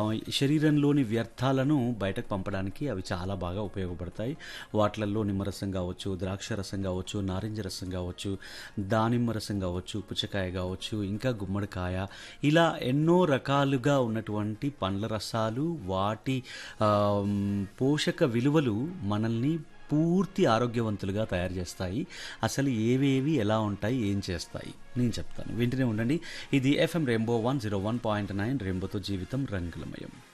శరీరంలోని వ్యర్థాలను బయటకు పంపడానికి అవి చాలా బాగా ఉపయోగపడతాయి వాటిలలో నిమ్మరసం కావచ్చు ద్రాక్ష రసం కావచ్చు నారింజ రసం కావచ్చు దానిమ్మ రసం కావచ్చు పుచ్చకాయ కావచ్చు ఇంకా గుమ్మడికాయ ఇలా ఎన్నో రకాలుగా ఉన్నటువంటి పండ్ల రసాలు వాటి ఆమ్, పోషక విలువలు మనల్ని పూర్తి ఆరోగ్యవంతులుగా తయారు చేస్తాయి అసలు ఏవేవి ఎలా ఉంటాయి ఏం చేస్తాయి నేను చెప్తాను వింటూనే ఉండండి ఇది FM Rainbow one zero one point nine రెయిన్బోతో జీవితం రంగులమయం